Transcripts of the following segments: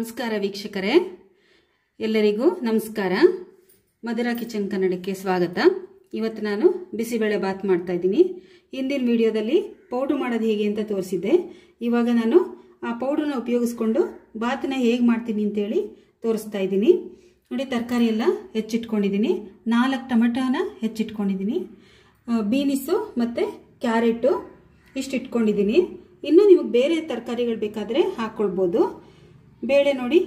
ನಮಸ್ಕಾರ ವೀಕ್ಷಕರೇ ಎಲ್ಲರಿಗೂ ನಮಸ್ಕಾರ ಮಧುರಾ ಕಿಚನ್ ಕನ್ನಡಕ್ಕೆ ಸ್ವಾಗತ ಇವತ್ತು ನಾನು ಬಿಸಿಬೇಳೆ ಬಾತ್ ಮಾಡ್ತಾ ಇದ್ದೀನಿ ಹಿಂದಿನ ವಿಡಿಯೋದಲ್ಲಿ ಪೌಡ್ರ್ ಮಾಡೋದು ಹೇಗೆ ಅಂತ ತೋರಿಸಿದ್ದೆ ಇವಾಗ ನಾನು ಆ ಪೌಡ್ರನ್ನ ಉಪಯೋಗಿಸ್ಕೊಂಡು ಬಾತನ್ನ ಹೇಗೆ ಮಾಡ್ತೀನಿ ಅಂತೇಳಿ ತೋರಿಸ್ತಾ ಇದ್ದೀನಿ ನೋಡಿ ತರಕಾರಿ ಎಲ್ಲ ಹೆಚ್ಚಿಟ್ಕೊಂಡಿದ್ದೀನಿ ನಾಲ್ಕು ಟೊಮೆಟೋನ ಹೆಚ್ಚಿಟ್ಕೊಂಡಿದ್ದೀನಿ ಬೀನಿಸು ಮತ್ತು ಕ್ಯಾರೆಟು ಇಷ್ಟು ಇಟ್ಕೊಂಡಿದ್ದೀನಿ ಇನ್ನು ನಿಮಗೆ ಬೇರೆ ತರಕಾರಿಗಳು ಬೇಕಾದರೆ ಹಾಕ್ಕೊಳ್ಬೋದು ಬೇಳೆ ನೋಡಿ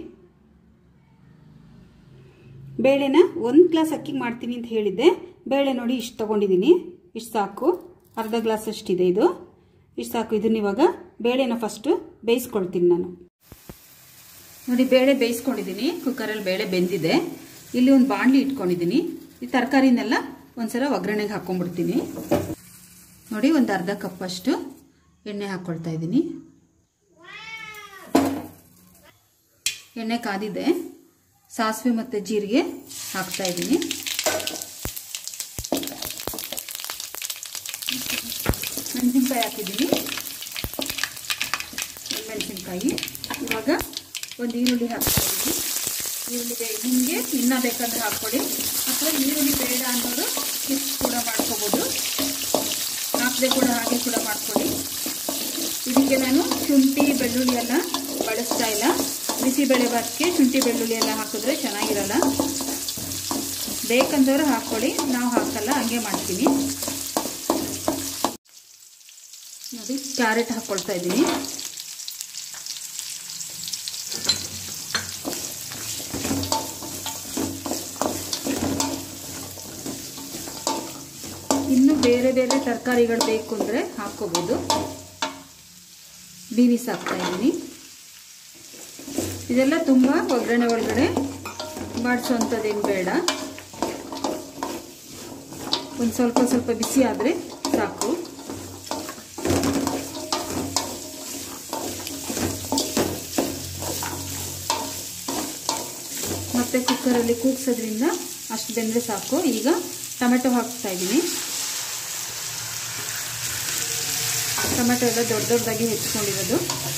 ಬೇಳೆನ ಒಂದು ಗ್ಲಾಸ್ ಅಕ್ಕಿಗೆ ಮಾಡ್ತೀನಿ ಅಂತ ಹೇಳಿದ್ದೆ ಬೇಳೆ ನೋಡಿ ಇಷ್ಟು ತೊಗೊಂಡಿದ್ದೀನಿ ಇಷ್ಟು ಸಾಕು ಅರ್ಧ ಗ್ಲಾಸ್ ಅಷ್ಟಿದೆ ಇದು ಇಷ್ಟು ಸಾಕು ಇದನ್ನ ಇವಾಗ ಬೇಳೆನ ಫಸ್ಟು ಬೇಯಿಸ್ಕೊಳ್ತೀನಿ ನಾನು ನೋಡಿ ಬೇಳೆ ಬೇಯಿಸ್ಕೊಂಡಿದ್ದೀನಿ ಕುಕ್ಕರಲ್ಲಿ ಬೇಳೆ ಬೆಂದಿದೆ ಇಲ್ಲಿ ಒಂದು ಬಾಣಲಿ ಇಟ್ಕೊಂಡಿದ್ದೀನಿ ಈ ತರಕಾರಿನೆಲ್ಲ ಒಂದ್ಸಲ ಒಗ್ಗರಣೆಗೆ ಹಾಕ್ಕೊಂಡ್ಬಿಡ್ತೀನಿ ನೋಡಿ ಒಂದು ಅರ್ಧ ಕಪ್ಪಷ್ಟು ಎಣ್ಣೆ ಹಾಕ್ಕೊಳ್ತಾ ಇದ್ದೀನಿ ಎಣ್ಣೆ ಕಾದಿದೆ ಸಾಸಿವೆ ಮತ್ತು ಜೀರಿಗೆ ಹಾಕ್ತಾ ಇದ್ದೀನಿ ಮೆಣಸಿನ್ಕಾಯಿ ಹಾಕಿದ್ದೀನಿ ಮೆಣಸಿನ್ಕಾಯಿ ಇವಾಗ ಒಂದು ಈರುಳ್ಳಿ ಹಾಕ್ತಾ ಇದ್ದೀನಿ ಈರುಳ್ಳಿ ಬೇ ನಿಮಗೆ ಇನ್ನೂ ಬೇಕಂದ್ರೆ ಹಾಕ್ಕೊಳ್ಳಿ ಅಥವಾ ಈರುಳ್ಳಿ ಬೇಡ ಅನ್ನೋರು ಇಷ್ಟು ಕೂಡ ಮಾಡ್ಕೋಬೋದು ಹಾಕದೆ ಕೂಡ ಹಾಗೆ ಕೂಡ ಮಾಡ್ಕೊಳ್ಳಿ ಇದಕ್ಕೆ ನಾನು ಶುಂಠಿ ಬೆಳ್ಳುಳ್ಳಿ ಎಲ್ಲ ಬಳಸ್ತಾ ಇಲ್ಲ ಬಿಸಿಬೇಳೆ ಭಾತ್ಗೆ ಶುಂಠಿ ಬೆಳ್ಳುಳ್ಳಿ ಎಲ್ಲ ಹಾಕಿದ್ರೆ ಚೆನ್ನಾಗಿರಲ್ಲ ಬೇಕಂದವರು ಹಾಕ್ಕೊಳ್ಳಿ ನಾವು ಹಾಕಲ್ಲ ಹಂಗೆ ಮಾಡ್ತೀನಿ ನೋಡಿ ಕ್ಯಾರೆಟ್ ಹಾಕ್ಕೊಳ್ತಾ ಇದ್ದೀನಿ ಇನ್ನು ಬೇರೆ ಬೇರೆ ತರಕಾರಿಗಳು ಬೇಕು ಅಂದರೆ ಹಾಕ್ಕೋಬೋದು ಬೀನಿಸ್ ಹಾಕ್ತಾ ಇದ್ದೀನಿ ಇದೆಲ್ಲ ತುಂಬ ಒಗ್ಗರಣೆ ಒಳಗಡೆ ಮಾಡಿಸೋವಂಥದ್ದೇನು ಬೇಡ ಒಂದು ಸ್ವಲ್ಪ ಸ್ವಲ್ಪ ಬಿಸಿ ಆದರೆ ಸಾಕು ಮತ್ತೆ ಕುಕ್ಕರಲ್ಲಿ ಕೂಗ್ಸೋದ್ರಿಂದ ಅಷ್ಟು ಬೆಂದರೆ ಸಾಕು ಈಗ ಟೊಮೆಟೊ ಹಾಕ್ತಾ ಇದ್ದೀನಿ ಟೊಮೆಟೊ ಎಲ್ಲ ದೊಡ್ಡ ದೊಡ್ಡದಾಗಿ ಹೆಚ್ಕೊಂಡಿರೋದು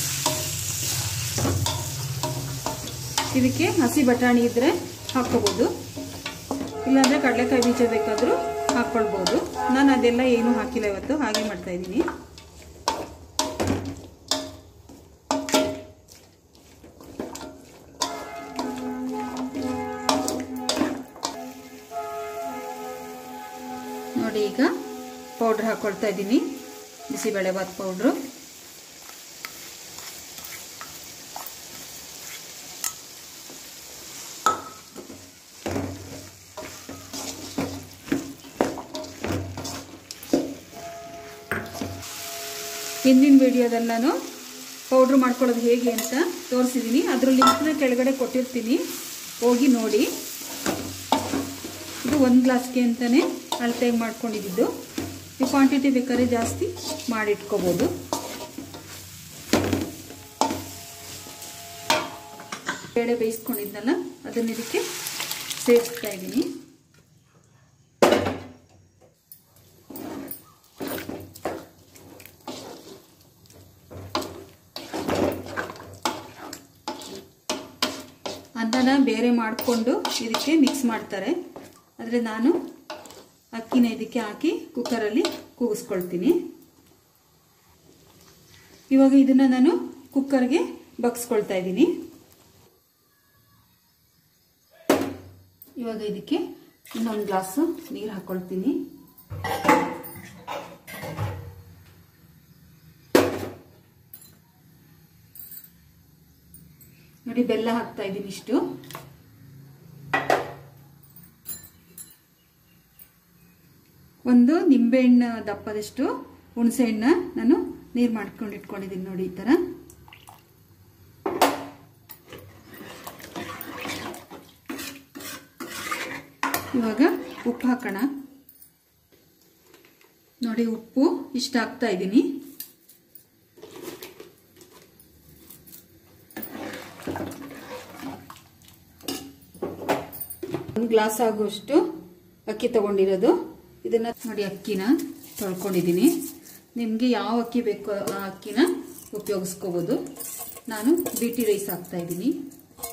ಇದಕ್ಕೆ ಹಸಿ ಬಟಾಣಿ ಇದ್ದರೆ ಹಾಕ್ಕೋಬೋದು ಇಲ್ಲಾಂದರೆ ಕಡಲೆಕಾಯಿ ಬೀಜ ಬೇಕಾದರೂ ಹಾಕ್ಕೊಳ್ಬೋದು ನಾನು ಅದೆಲ್ಲ ಏನೂ ಹಾಕಿಲ್ಲ ಇವತ್ತು ಹಾಗೆ ಮಾಡ್ತಾ ಇದ್ದೀನಿ ನೋಡಿ ಈಗ ಪೌಡ್ರ್ ಹಾಕ್ಕೊಳ್ತಾ ಇದ್ದೀನಿ ಬಿಸಿಬೇಳೆಭಾತ್ ಪೌಡ್ರು ಹಿಂದಿನ ವಿಡಿಯೋದಲ್ಲಿ ನಾನು ಪೌಡ್ರ್ ಮಾಡ್ಕೊಳ್ಳೋದು ಹೇಗೆ ಅಂತ ತೋರಿಸಿದ್ದೀನಿ ಅದ್ರ ಲಿಂಕ್ನ ಕೆಳಗಡೆ ಕೊಟ್ಟಿರ್ತೀನಿ ಹೋಗಿ ನೋಡಿ ಇದು ಒಂದು ಗ್ಲಾಸ್ಗೆ ಅಂತಲೇ ಅಳತೆಗೆ ಮಾಡ್ಕೊಂಡಿದ್ದು ಈ ಕ್ವಾಂಟಿಟಿ ಬೇಕಾದ್ರೆ ಜಾಸ್ತಿ ಮಾಡಿಟ್ಕೋಬೋದು ಬೇಳೆ ಬೇಯಿಸ್ಕೊಂಡಿದ್ನಲ್ಲ ಅದನ್ನ ಇದಕ್ಕೆ ಸೇರಿಸ್ತಾ ಇದ್ದೀನಿ ಅನ್ನನ ಬೇರೆ ಮಾಡಿಕೊಂಡು ಇದಕ್ಕೆ ಮಿಕ್ಸ್ ಮಾಡ್ತಾರೆ ಆದರೆ ನಾನು ಅಕ್ಕಿನ ಇದಕ್ಕೆ ಹಾಕಿ ಕುಕ್ಕರಲ್ಲಿ ಕೂಗಿಸ್ಕೊಳ್ತೀನಿ ಇವಾಗ ಇದನ್ನು ನಾನು ಕುಕ್ಕರ್ಗೆ ಬಗ್ಸ್ಕೊಳ್ತಾ ಇದ್ದೀನಿ ಇವಾಗ ಇದಕ್ಕೆ ಇನ್ನೊಂದು ಗ್ಲಾಸು ನೀರು ಹಾಕ್ಕೊಳ್ತೀನಿ ನೋಡಿ ಬೆಲ್ಲ ಹಾಕ್ತಾ ಇದ್ದೀನಿ ಇಷ್ಟು ಒಂದು ನಿಂಬೆಹಣ್ಣು ದಪ್ಪದಷ್ಟು ಹುಣಸೆ ಹಣ್ಣ ನಾನು ನೀರು ಮಾಡ್ಕೊಂಡು ಇಟ್ಕೊಂಡಿದ್ದೀನಿ ನೋಡಿ ಈ ಥರ ಇವಾಗ ಉಪ್ಪು ಹಾಕೋಣ ನೋಡಿ ಉಪ್ಪು ಇಷ್ಟ ಹಾಕ್ತಾ ಇದ್ದೀನಿ ಒಂದು ಗ್ಲಾಸ್ ಆಗುವಷ್ಟು ಅಕ್ಕಿ ತಗೊಂಡಿರೋದು ಇದನ್ನ ನೋಡಿ ಅಕ್ಕಿನ ತೊಳ್ಕೊಂಡಿದ್ದೀನಿ ನಿಮಗೆ ಯಾವ ಅಕ್ಕಿ ಬೇಕು ಆ ಅಕ್ಕಿನ ಉಪಯೋಗಿಸ್ಕೋಬೋದು ನಾನು ಬೀಟಿ ರೈಸ್ ಹಾಕ್ತಾ ಇದ್ದೀನಿ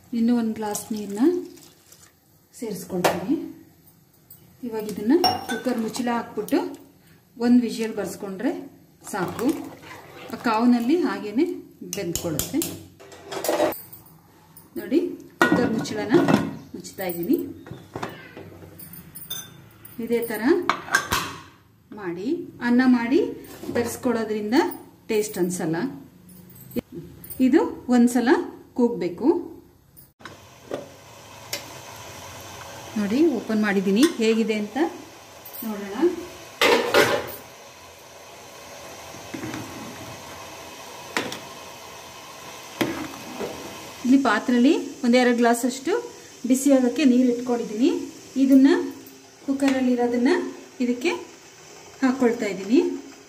ಇನ್ನೂ ಒಂದು ಗ್ಲಾಸ್ ನೀರನ್ನ ಸೇರಿಸ್ಕೊಳ್ತೀನಿ ಇವಾಗ ಇದನ್ನು ಕುಕ್ಕರ್ ಮುಚ್ಚಳ ಹಾಕ್ಬಿಟ್ಟು ಒಂದು ವಿಷಲ್ ಬರ್ಸ್ಕೊಂಡ್ರೆ ಸಾಕು ಆ ಕಾವಿನಲ್ಲಿ ಹಾಗೇ ಬೆಂದ್ಕೊಳ್ಳುತ್ತೆ ನೋಡಿ ಕುಕ್ಕರ್ ಮುಚ್ಚಳನ ಮುಚ್ತಾ ಇದ್ದೀನಿ ಇದೇ ಥರ ಮಾಡಿ ಅನ್ನ ಮಾಡಿ ಬೆರೆಸ್ಕೊಳ್ಳೋದ್ರಿಂದ ಟೇಸ್ಟ್ ಅನ್ಸಲ್ಲ ಇದು ಒಂದ್ಸಲ ಕೂಗಬೇಕು ನೋಡಿ ಓಪನ್ ಮಾಡಿದ್ದೀನಿ ಹೇಗಿದೆ ಅಂತ ನೋಡೋಣ ಇಲ್ಲಿ ಪಾತ್ರೆಯಲ್ಲಿ ಒಂದೆರಡು ಗ್ಲಾಸಷ್ಟು ಬಿಸಿ ಆಗೋಕ್ಕೆ ನೀರು ಇಟ್ಕೊಂಡಿದ್ದೀನಿ ಇದನ್ನು ಕುಕ್ಕರಲ್ಲಿ ಇರೋದನ್ನು ಇದಕ್ಕೆ ಹಾಕ್ಕೊಳ್ತಾ ಇದ್ದೀನಿ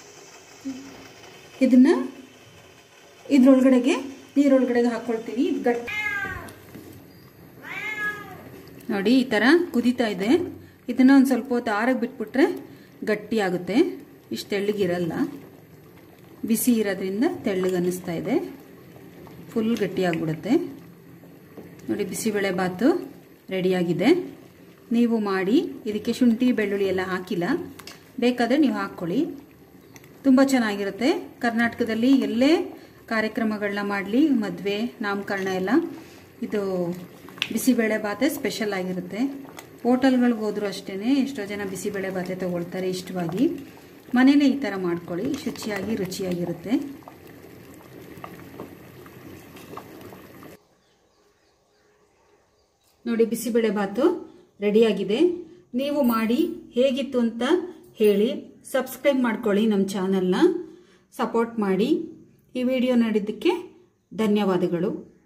ಇದನ್ನು ಇದ್ರೊಳಗಡೆಗೆ ನೀರೊಳಗಡೆಗೆ ಹಾಕ್ಕೊಳ್ತೀನಿ ಇದು ಗಟ್ಟಿ ನೋಡಿ ಈ ಥರ ಕುದೀತಾ ಇದೆ ಇದನ್ನು ಒಂದು ಸ್ವಲ್ಪ ಹೊತ್ತು ಆರಕ್ಕೆ ಬಿಟ್ಬಿಟ್ರೆ ಗಟ್ಟಿ ಆಗುತ್ತೆ ಇಷ್ಟು ತೆಳ್ಳಗಿರಲ್ಲ ಬಿಸಿ ಇರೋದ್ರಿಂದ ತೆಳ್ಳಗೆ ಅನ್ನಿಸ್ತಾ ಇದೆ ಫುಲ್ ಗಟ್ಟಿಯಾಗ್ಬಿಡುತ್ತೆ ನೋಡಿ ಬಿಸಿಬೇಳೆ ಬಾತು ರೆಡಿಯಾಗಿದೆ ನೀವು ಮಾಡಿ ಇದಕ್ಕೆ ಶುಂಠಿ ಬೆಳ್ಳುಳ್ಳಿ ಎಲ್ಲ ಹಾಕಿಲ್ಲ ಬೇಕಾದರೆ ನೀವು ಹಾಕ್ಕೊಳ್ಳಿ ತುಂಬ ಚೆನ್ನಾಗಿರುತ್ತೆ ಕರ್ನಾಟಕದಲ್ಲಿ ಎಲ್ಲೇ ಕಾರ್ಯಕ್ರಮಗಳನ್ನ ಮಾಡಲಿ ಮದುವೆ ನಾಮಕರಣ ಎಲ್ಲ ಇದು ಬಿಸಿಬೇಳೆ ಬಾತೆ ಸ್ಪೆಷಲ್ ಆಗಿರುತ್ತೆ ಹೋಟೆಲ್ಗಳಿಗೆ ಹೋದರೂ ಅಷ್ಟೇ ಎಷ್ಟೋ ಜನ ಬಿಸಿಬೇಳೆ ಬಾತೆ ತೊಗೊಳ್ತಾರೆ ಇಷ್ಟವಾಗಿ ಮನೇಲೇ ಈ ಥರ ಮಾಡ್ಕೊಳ್ಳಿ ಶುಚಿಯಾಗಿ ರುಚಿಯಾಗಿರುತ್ತೆ ನೋಡಿ ಬಿಸಿಬೇಳೆ ಬಾತು ರೆಡಿಯಾಗಿದೆ ನೀವು ಮಾಡಿ ಹೇಗಿತ್ತು ಅಂತ ಹೇಳಿ ಸಬ್ಸ್ಕ್ರೈಬ್ ಮಾಡ್ಕೊಳ್ಳಿ ನಮ್ಮ ಚಾನಲ್ನ ಸಪೋರ್ಟ್ ಮಾಡಿ ಈ ವಿಡಿಯೋ ನೋಡಿದ್ದಕ್ಕೆ ಧನ್ಯವಾದಗಳು